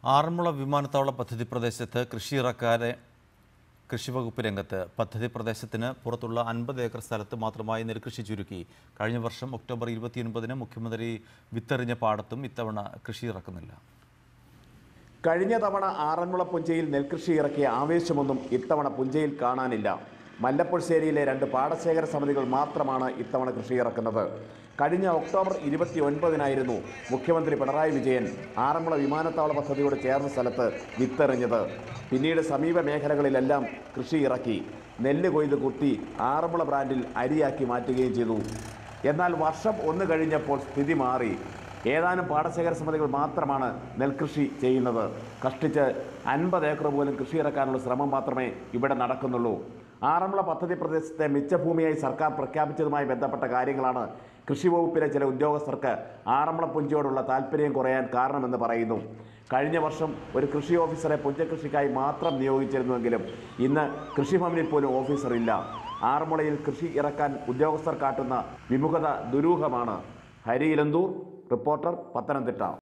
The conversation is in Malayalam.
ആറന്മുള വിമാനത്താവള പദ്ധതി പ്രദേശത്ത് കൃഷി ഇറക്കാതെ കൃഷിവകുപ്പ് രംഗത്ത് പദ്ധതി പ്രദേശത്തിന് പുറത്തുള്ള അൻപത് ഏക്കർ സ്ഥലത്ത് മാത്രമായി നെൽകൃഷി ചുരുക്കി കഴിഞ്ഞ വർഷം ഒക്ടോബർ ഇരുപത്തിയൊൻപതിന് മുഖ്യമന്ത്രി വിത്തെറിഞ്ഞ പാടത്തും ഇത്തവണ കൃഷി ഇറക്കുന്നില്ല കഴിഞ്ഞ തവണ ആറന്മുള പുഞ്ചയിൽ നെൽകൃഷി ഇറക്കിയ ആവേശമൊന്നും ഇത്തവണ പുഞ്ചയിൽ കാണാനില്ല മല്ലപ്പുഴശ്ശേരിയിലെ രണ്ട് പാടശേഖര സമിതികൾ മാത്രമാണ് ഇത്തവണ കൃഷി ഇറക്കുന്നത് കഴിഞ്ഞ ഒക്ടോബർ ഇരുപത്തി ഒൻപതിനായിരുന്നു മുഖ്യമന്ത്രി പിണറായി വിജയൻ ആറന്മുള വിമാനത്താവള പദ്ധതിയോട് ചേർന്ന സ്ഥലത്ത് വിത്തെറിഞ്ഞത് പിന്നീട് സമീപ മേഖലകളിലെല്ലാം കൃഷി ഇറക്കി നെല്ല് കൊയ്ത് കുത്തി ആറന്മുള ബ്രാൻഡിൽ അരിയാക്കി മാറ്റുകയും ചെയ്തു എന്നാൽ വർഷം ഒന്ന് കഴിഞ്ഞപ്പോൾ സ്ഥിതി മാറി ഏതാനും പാടശേഖര സമിതികൾ മാത്രമാണ് നെൽകൃഷി ചെയ്യുന്നത് കഷ്ടിച്ച് അൻപത് ഏക്കർ പോലും കൃഷി ഇറക്കാനുള്ള ശ്രമം മാത്രമേ ഇവിടെ നടക്കുന്നുള്ളൂ ആറന്മുള പദ്ധതി പ്രദേശത്തെ മിച്ചഭൂമിയായി സർക്കാർ പ്രഖ്യാപിച്ചതുമായി ബന്ധപ്പെട്ട കാര്യങ്ങളാണ് കൃഷി വകുപ്പിലെ ചില ഉദ്യോഗസ്ഥർക്ക് ആറന്മുള പുഞ്ചയോടുള്ള താല്പര്യം കുറയാൻ കാരണമെന്ന് പറയുന്നു കഴിഞ്ഞ വർഷം ഒരു കൃഷി ഓഫീസറെ പുഞ്ചകൃഷിക്കായി മാത്രം നിയോഗിച്ചിരുന്നുവെങ്കിലും ഇന്ന് കൃഷിഭവനിൽ പോലും ഓഫീസർ ഇല്ല ആറന്മുളയിൽ കൃഷി ഇറക്കാൻ ഉദ്യോഗസ്ഥർ കാട്ടുന്ന വിമുഖത ദുരൂഹമാണ് ഹരിയിലന്തൂർ റിപ്പോർട്ടർ പത്തനംതിട്ട